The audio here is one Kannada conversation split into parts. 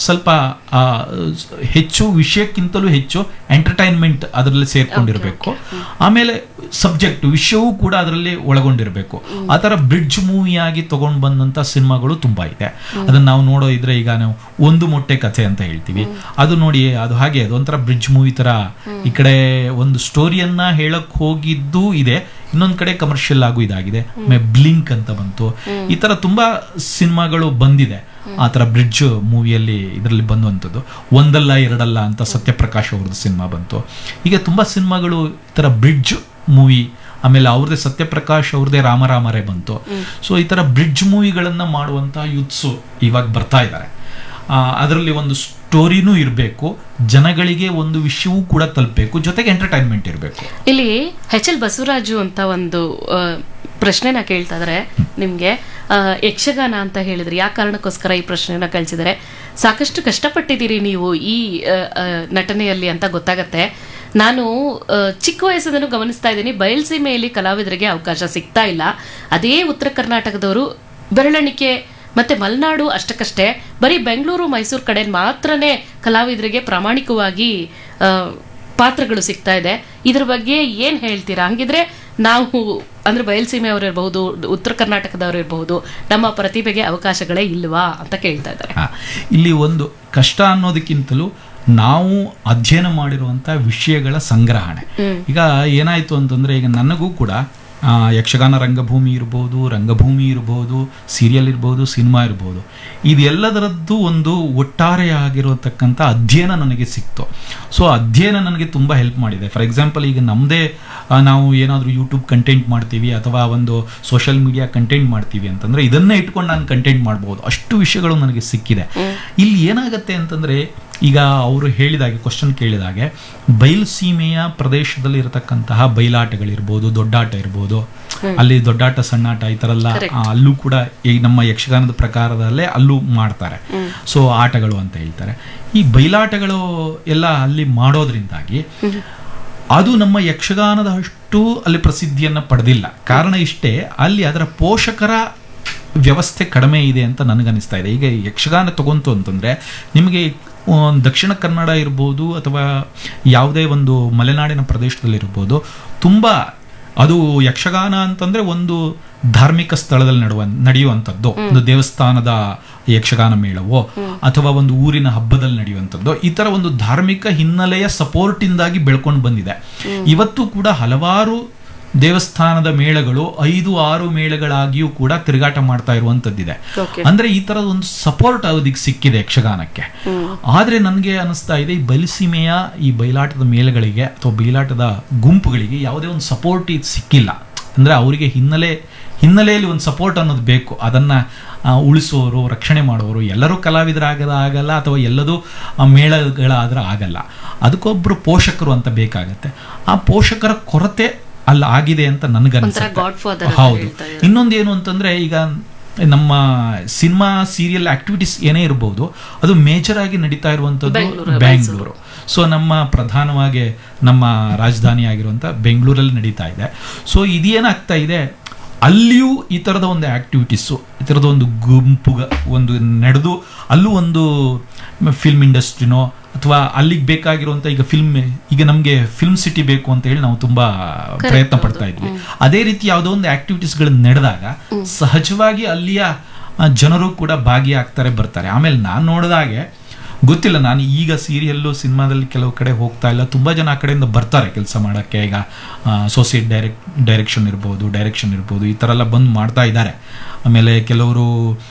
ಸ್ವಲ್ಪ ಆ, ಹೆಚ್ಚು ವಿಷಯಕ್ಕಿಂತಲೂ ಹೆಚ್ಚು ಎಂಟರ್ಟೈನ್ಮೆಂಟ್ ಅದರಲ್ಲಿ ಸೇರ್ಕೊಂಡಿರಬೇಕು ಆಮೇಲೆ ಸಬ್ಜೆಕ್ಟ್ ವಿಷಯವೂ ಕೂಡ ಅದರಲ್ಲಿ ಒಳಗೊಂಡಿರಬೇಕು ಆ ಥರ ಬ್ರಿಡ್ಜ್ ಮೂವಿಯಾಗಿ ತಗೊಂಡು ಬಂದಂಥ ಸಿನಿಮಾಗಳು ತುಂಬಾ ಇದೆ ಅದನ್ನ ನಾವು ನೋಡೋ ಇದ್ರೆ ಈಗ ನಾವು ಒಂದು ಮೊಟ್ಟೆ ಕಥೆ ಅಂತ ಹೇಳ್ತೀವಿ ಅದು ನೋಡಿ ಅದು ಹಾಗೆ ಅದು ಒಂಥರ ಬ್ರಿಡ್ಜ್ ಮೂವಿ ತರ ಈ ಕಡೆ ಒಂದು ಸ್ಟೋರಿಯನ್ನ ಹೇಳಕ್ ಹೋಗಿದ್ದು ಇದೆ ಇನ್ನೊಂದ್ ಕಡೆ ಕಮರ್ಷಿಯಲ್ ಆಗು ಇದಾಗಿದೆ ಬ್ಲಿಂಕ್ ಅಂತ ಬಂತು ಈ ತರ ತುಂಬಾ ಸಿನಿಮಾಗಳು ಬಂದಿದೆ ಆ ತರ ಬ್ರಿಡ್ಜ್ ಮೂವಿಯಲ್ಲಿ ಇದರಲ್ಲಿ ಬಂದುವಂಥದ್ದು ಒಂದಲ್ಲ ಎರಡಲ್ಲ ಅಂತ ಸತ್ಯಪ್ರಕಾಶ್ ಅವ್ರದ್ದು ಸಿನಿಮಾ ಬಂತು ಹೀಗೆ ತುಂಬಾ ಸಿನಿಮಾಗಳು ಈ ತರ ಬ್ರಿಡ್ಜ್ ಮೂವಿ ಆಮೇಲೆ ಅವ್ರದೇ ಸತ್ಯಪ್ರಕಾಶ್ ಅವ್ರದೇ ರಾಮರಾಮರೇ ಬಂತು ಸೊ ಈ ತರ ಬ್ರಿಡ್ಜ್ ಮೂವಿಗಳನ್ನ ಮಾಡುವಂತ ಯೂತ್ಸು ಇವಾಗ ಬರ್ತಾ ಇದ್ದಾರೆ ಅದರಲ್ಲಿ ಒಂದು ಸ್ಟೋರಿನೂ ಇರಬೇಕು ಜನಗಳಿಗೆ ಒಂದು ವಿಷಯವೂ ಕೂಡ ತಲುಪಬೇಕು ಜೊತೆಗೆ ಎಂಟರ್ಟೈನ್ಮೆಂಟ್ ಇರಬೇಕು ಇಲ್ಲಿ ಎಚ್ ಎಲ್ ಬಸವರಾಜು ಅಂತ ಒಂದು ಆ, ಪ್ರಶ್ನೆನ ಕೇಳ್ತಾ ಇದಾರೆ ನಿಮ್ಗೆ ಆ, ಯಕ್ಷಗಾನ ಅಂತ ಹೇಳಿದ್ರೆ ಯಾವ ಕಾರಣಕ್ಕೋಸ್ಕರ ಈ ಪ್ರಶ್ನೆನ ಕಳಿಸಿದರೆ ಸಾಕಷ್ಟು ಕಷ್ಟಪಟ್ಟಿದ್ದೀರಿ ನೀವು ಈ ಆ, ಆ, ನಟನೆಯಲ್ಲಿ ಅಂತ ಗೊತ್ತಾಗತ್ತೆ ನಾನು ಆ, ಚಿಕ್ಕ ವಯಸ್ಸಿಂದನೂ ಗಮನಿಸ್ತಾ ಇದ್ದೀನಿ ಬಯಲ್ಸೀಮೆಯಲ್ಲಿ ಕಲಾವಿದರಿಗೆ ಅವಕಾಶ ಸಿಗ್ತಾ ಇಲ್ಲ ಅದೇ ಉತ್ತರ ಕರ್ನಾಟಕದವರು ಬೆರಳೆಣಿಕೆ ಮತ್ತೆ ಮಲೆನಾಡು ಅಷ್ಟಕ್ಕಷ್ಟೇ ಬರೀ ಬೆಂಗಳೂರು ಮೈಸೂರು ಕಡೆ ಮಾತ್ರನೇ ಕಲಾವಿದರಿಗೆ ಪ್ರಾಮಾಣಿಕವಾಗಿ ಆ, ಪಾತ್ರಗಳು ಸಿಗ್ತಾ ಇದೆ ಇದ್ರ ಬಗ್ಗೆ ಏನ್ ಹೇಳ್ತೀರಾ ಹಂಗಿದ್ರೆ ನಾವು ಅಂದ್ರೆ ಬಯಲ್ಸೀಮೆಯವರು ಇರಬಹುದು ಉತ್ತರ ಕರ್ನಾಟಕದವರು ಇರಬಹುದು ನಮ್ಮ ಪ್ರತಿಭೆಗೆ ಅವಕಾಶಗಳೇ ಇಲ್ವಾ ಅಂತ ಕೇಳ್ತಾ ಇದ್ದಾರೆ ಹಾ. ಇಲ್ಲಿ ಒಂದು ಕಷ್ಟ ಅನ್ನೋದಕ್ಕಿಂತಲೂ ನಾವು ಅಧ್ಯಯನ ಮಾಡಿರುವಂತ ವಿಷಯಗಳ ಸಂಗ್ರಹಣೆ ಈಗ ಏನಾಯ್ತು ಅಂತಂದ್ರೆ ಈಗ ನನಗೂ ಕೂಡ ಆ, ಯಕ್ಷಗಾನ ರಂಗಭೂಮಿ ಇರ್ಬೋದು ರಂಗಭೂಮಿ ಇರ್ಬೋದು ಸೀರಿಯಲ್ ಇರ್ಬೋದು ಸಿನಿಮಾ ಇರ್ಬೋದು ಇದೆಲ್ಲದರದ್ದು ಒಂದು ಒಟ್ಟಾರೆ ಆಗಿರತಕ್ಕಂಥ ಅಧ್ಯಯನ ನನಗೆ ಸಿಕ್ತು ಸೊ ಅಧ್ಯಯನ ನನಗೆ ತುಂಬ ಹೆಲ್ಪ್ ಮಾಡಿದೆ ಫಾರ್ ಎಕ್ಸಾಂಪಲ್ ಈಗ ನಮ್ಮದೇ ನಾವು ಏನಾದರೂ ಯೂಟ್ಯೂಬ್ ಕಂಟೆಂಟ್ ಮಾಡ್ತೀವಿ ಅಥವಾ ಒಂದು ಸೋಷಿಯಲ್ ಮೀಡಿಯಾ ಕಂಟೆಂಟ್ ಮಾಡ್ತೀವಿ ಅಂತಂದ್ರೆ ಇದನ್ನೇ ಇಟ್ಕೊಂಡು ನಾನು ಕಂಟೆಂಟ್ ಮಾಡ್ಬೋದು ಅಷ್ಟು ವಿಷಯಗಳು ನನಗೆ ಸಿಕ್ಕಿದೆ ಇಲ್ಲಿ ಏನಾಗತ್ತೆ ಅಂತಂದ್ರೆ ಈಗ ಅವರು ಹೇಳಿದಾಗೆ ಕ್ವಶನ್ ಕೇಳಿದಾಗೆ ಬಯಲು ಸೀಮೆಯ ಪ್ರದೇಶದಲ್ಲಿ ಇರತಕ್ಕಂತಹ ಬಯಲಾಟಗಳಿರ್ಬೋದು ದೊಡ್ಡಾಟ ಇರ್ಬೋದು ಅಲ್ಲಿ ದೊಡ್ಡಾಟ ಸಣ್ಣಾಟ ಈ ಥರ ಎಲ್ಲ ಆ, ಅಲ್ಲೂ ಕೂಡ ಈ ನಮ್ಮ ಯಕ್ಷಗಾನದ ಪ್ರಕಾರದಲ್ಲೇ ಅಲ್ಲೂ ಮಾಡ್ತಾರೆ ಸೊ ಆಟಗಳು ಅಂತ ಹೇಳ್ತಾರೆ ಈ ಬಯಲಾಟಗಳು ಎಲ್ಲ ಅಲ್ಲಿ ಮಾಡೋದ್ರಿಂದಾಗಿ ಅದು ನಮ್ಮ ಯಕ್ಷಗಾನದ ಅಷ್ಟು ಅಲ್ಲಿ ಪ್ರಸಿದ್ಧಿಯನ್ನ ಪಡೆದಿಲ್ಲ ಕಾರಣ ಇಷ್ಟೇ ಅಲ್ಲಿ ಅದರ ಪೋಷಕರ ವ್ಯವಸ್ಥೆ ಕಡಿಮೆ ಇದೆ ಅಂತ ನನಗನ್ನಿಸ್ತಾ ಇದೆ ಈಗ ಯಕ್ಷಗಾನ ತಗೊಂತು ಅಂತಂದ್ರೆ ನಿಮಗೆ ಆ, ದಕ್ಷಿಣ ಕನ್ನಡ ಇರ್ಬೋದು ಅಥವಾ ಯಾವುದೇ ಒಂದು ಮಲೆನಾಡಿನ ಪ್ರದೇಶದಲ್ಲಿ ಇರ್ಬೋದು ತುಂಬಾ ಅದು ಯಕ್ಷಗಾನ ಅಂತಂದ್ರೆ ಒಂದು ಧಾರ್ಮಿಕ ಸ್ಥಳದಲ್ಲಿ ನಡುವ ನಡೆಯುವಂಥದ್ದು ಒಂದು ದೇವಸ್ಥಾನದ ಯಕ್ಷಗಾನ ಮೇಳವೋ ಅಥವಾ ಒಂದು ಊರಿನ ಹಬ್ಬದಲ್ಲಿ ನಡೆಯುವಂಥದ್ದು ಈ ತರ ಒಂದು ಧಾರ್ಮಿಕ ಹಿನ್ನೆಲೆಯ ಸಪೋರ್ಟ್ ಇಂದಾಗಿ ಬೆಳ್ಕೊಂಡು ಬಂದಿದೆ ಇವತ್ತು ಕೂಡ ಹಲವಾರು ದೇವಸ್ಥಾನದ ಮೇಳಗಳು ಐದು ಆರು ಮೇಳಗಳಾಗಿಯೂ ಕೂಡ ತಿರುಗಾಟ ಮಾಡ್ತಾ ಇರುವಂತದ್ದಿದೆ Okay. ಅಂದ್ರೆ ಈ ತರದ ಒಂದು ಸಪೋರ್ಟ್ ಅದಕ್ಕೆ ಸಿಕ್ಕಿದೆ ಯಕ್ಷಗಾನಕ್ಕೆ ಆದ್ರೆ ನನಗೆ ಅನಿಸ್ತಾ ಇದೆ ಈ ಬಲಿಸೀಮೆಯ ಈ ಬಯಲಾಟದ ಮೇಳಗಳಿಗೆ ಅಥವಾ ಬಯಲಾಟದ ಗುಂಪುಗಳಿಗೆ ಯಾವುದೇ ಒಂದು ಸಪೋರ್ಟ್ ಇದು ಸಿಕ್ಕಿಲ್ಲ ಅಂದ್ರೆ ಅವರಿಗೆ ಹಿನ್ನೆಲೆ ಹಿನ್ನೆಲೆಯಲ್ಲಿ ಒಂದು ಸಪೋರ್ಟ್ ಅನ್ನೋದು ಬೇಕು ಅದನ್ನ ಆ, ಉಳಿಸುವವರು ರಕ್ಷಣೆ ಮಾಡುವವರು ಎಲ್ಲರೂ ಕಲಾವಿದರಾಗದ ಆಗಲ್ಲ ಅಥವಾ ಎಲ್ಲದೂ ಆ ಮೇಳಗಳಾದ್ರೆ ಆಗಲ್ಲ ಅದಕ್ಕೊಬ್ರು ಪೋಷಕರು ಅಂತ ಬೇಕಾಗತ್ತೆ ಆ ಪೋಷಕರ ಕೊರತೆ ಅಲ್ಲಿ ಆಗಿದೆ ಅಂತ ಒಂಥರ ನನಗನ್ಸುತ್ತೆ ಗಾಡ್ ಫಾದರ್ ಅಂತ ಹೌದು ಹೇಳ್ತಾ ಇದ್ದಾರೆ. ಇನ್ನೊಂದು ಏನು ಅಂತಂದ್ರೆ ಈಗ ನಮ್ಮ ಸಿನಿಮಾ ಸೀರಿಯಲ್ ಆಕ್ಟಿವಿಟೀಸ್ ಏನೇ ಇರಬಹುದು ಅದು ಮೇಜರ್ ಆಗಿ ನಡೀತಾ ಇರುವಂತದ್ದು ಬೆಂಗಳೂರು, ಬೆಂಗಳೂರು ಸೊ ನಮ್ಮ ಪ್ರಧಾನವಾಗಿ ನಮ್ಮ ರಾಜಧಾನಿ ಆಗಿರುವಂತ ಬೆಂಗಳೂರಲ್ಲಿ ನಡೀತಾ ಇದೆ ಸೊ ಇದೇನಾಗ್ತಾ ಇದೆ ಅಲ್ಲಿಯೂ ಈ ತರದ ಒಂದು ಆಕ್ಟಿವಿಟೀಸು ಈ ತರದ ಒಂದು ಗುಂಪು ಒಂದು ನಡೆದು ಅಲ್ಲೂ ಒಂದು ಫಿಲ್ಮ್ ಇಂಡಸ್ಟ್ರಿನೋ ಅಥವಾ ಅಲ್ಲಿಗೆ ಬೇಕಾಗಿರುವಂತ ಈಗ ಫಿಲ್ಮ್ ಈಗ ನಮಗೆ ಫಿಲ್ಮ್ ಸಿಟಿ ಬೇಕು ಅಂತ ಹೇಳಿ ನಾವು ತುಂಬಾ ಪ್ರಯತ್ನ ಪಡ್ತಾ ಇದ್ವಿ ಅದೇ ರೀತಿ ಯಾವುದೋ ಒಂದು ಆಕ್ಟಿವಿಟೀಸ್ಗಳು ನಡೆದಾಗ ಸಹಜವಾಗಿ ಅಲ್ಲಿಯ ಆ, ಜನರು ಕೂಡ ಭಾಗಿಯಾಗ್ತಾರೆ ಬರ್ತಾರೆ ಆಮೇಲೆ ನಾನು ನೋಡಿದಾಗೆ ಗೊತ್ತಿಲ್ಲ ನಾನು ಈಗ ಸೀರಿಯಲ್ಲು ಸಿನಿಮಾದಲ್ಲಿ ಕೆಲವು ಕಡೆ ಹೋಗ್ತಾ ಇಲ್ಲ ತುಂಬಾ ಜನ ಆ ಕಡೆಯಿಂದ ಬರ್ತಾರೆ ಕೆಲಸ ಮಾಡೋಕ್ಕೆ ಈಗ ಅಸೋಸಿಯೇಟ್ ಡೈರೆಕ್ಟ್ ಡೈರೆಕ್ಷನ್ ಇರ್ಬೋದು ಡೈರೆಕ್ಷನ್ ಇರ್ಬೋದು ಈ ಥರ ಎಲ್ಲ ಬಂದು ಮಾಡ್ತಾ ಇದ್ದಾರೆ ಆಮೇಲೆ ಕೆಲವರು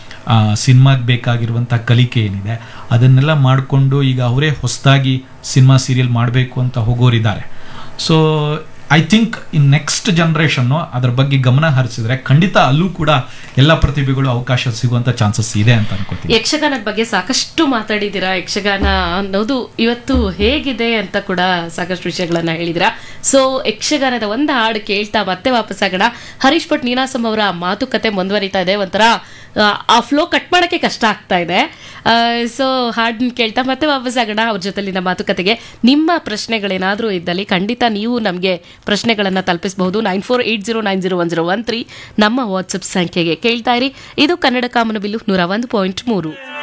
ಸಿನಿಮಾಗೆ ಬೇಕಾಗಿರುವಂಥ ಕಲಿಕೆ ಏನಿದೆ ಅದನ್ನೆಲ್ಲ ಮಾಡಿಕೊಂಡು ಈಗ ಅವರೇ ಹೊಸದಾಗಿ ಸಿನಿಮಾ ಸೀರಿಯಲ್ ಮಾಡಬೇಕು ಅಂತ ಹೋಗೋರಿದ್ದಾರೆ so I think in next generation ಅದ್ರ ಬಗ್ಗೆ ಗಮನ ಹರಿಸಿದ್ರೆ ಖಂಡಿತ ಅಲ್ಲೂ ಕೂಡ ಎಲ್ಲ ಪ್ರತಿಭೆಗಳು ಅವಕಾಶ ಸಿಗುವಂತ ಚಾನ್ಸಸ್ ಇದೆ ಅಂತ ಅನ್ಕೋತೀನಿ ಯಕ್ಷಗಾನದ ಬಗ್ಗೆ ಸಾಕಷ್ಟು ಮಾತಾಡಿದ್ದೀರಾ ಯಕ್ಷಗಾನ ಅನ್ನೋದು ಇವತ್ತು ಹೇಗಿದೆ ಅಂತ ಕೂಡ ಸಾಕಷ್ಟು ವಿಷಯಗಳನ್ನ ಹೇಳಿದಿರಾ ಸೊ ಯಕ್ಷಗಾನದ ಒಂದು ಹಾಡು ಕೇಳ್ತಾ ಮತ್ತೆ ವಾಪಸ್ ಆಗೋಣ ಹರೀಶ್ ಭಟ್ ನೀನಾಸಂ ಅವರ ಮಾತುಕತೆ ಮುಂದುವರಿತಾ ಇದೆ ಒಂಥರ ಆ, ಆ ಫ್ಲೋ ಕಟ್ ಮಾಡೋಕ್ಕೆ ಕಷ್ಟ ಆಗ್ತಾ ಇದೆ ಸೊ ಹಾಡನ್ನ ಕೇಳ್ತಾ ಮತ್ತೆ ವಾಪಸ್ ಆಗೋಣ ಅವ್ರ ಜೊತೆಲಿನ ಮಾತುಕತೆಗೆ ನಿಮ್ಮ ಪ್ರಶ್ನೆಗಳೇನಾದರೂ ಇದ್ದಲ್ಲಿ ಖಂಡಿತ ನೀವು ನಮಗೆ ಪ್ರಶ್ನೆಗಳನ್ನು ತಲುಪಿಸಬಹುದು nine four eight zero nine zero one zero one three ನಮ್ಮ ವಾಟ್ಸಪ್ ಸಂಖ್ಯೆಗೆ ಕೇಳ್ತಾ ಇರಿ ಇದು ಕನ್ನಡ ಕಾಮನಬಿಲ್ಲು ನೂರ ಒಂದು ಪಾಯಿಂಟ್ ಮೂರು